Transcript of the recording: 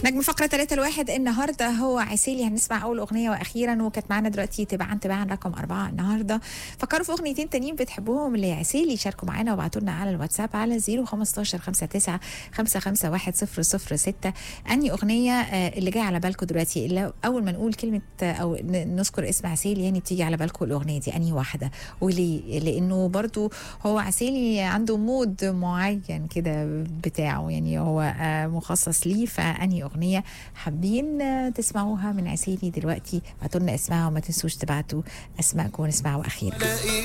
نجم فقرة 3 الواحد النهاردة هو عسيلي هنسمع أول أغنية وأخيرا وكانت معانا دلوقتي تباعا تباعا رقم أربعة النهاردة فكروا في أغنيتين تانيين بتحبوهم اللي عسيلي شاركوا معانا وابعتوا لنا على الواتساب على 015 59 55 100 أني أغنية آه، اللي جاية على بالكم دلوقتي اللي أول ما نقول كلمة آه، أو ن- نذكر اسم عسيلي يعني بتيجي على بالكم الأغنية دي أني واحدة وليه؟ لأنه برضو هو عسيلي عنده مود معين كده بتاعه يعني هو آه، مخصص ليه فأني أغنية حابين آه، تسمعوها من عسيلي دلوقتي ابعتوا لنا اسمها وما تنسوش تبعتوا أسماءكم ونسمعوا أخيرا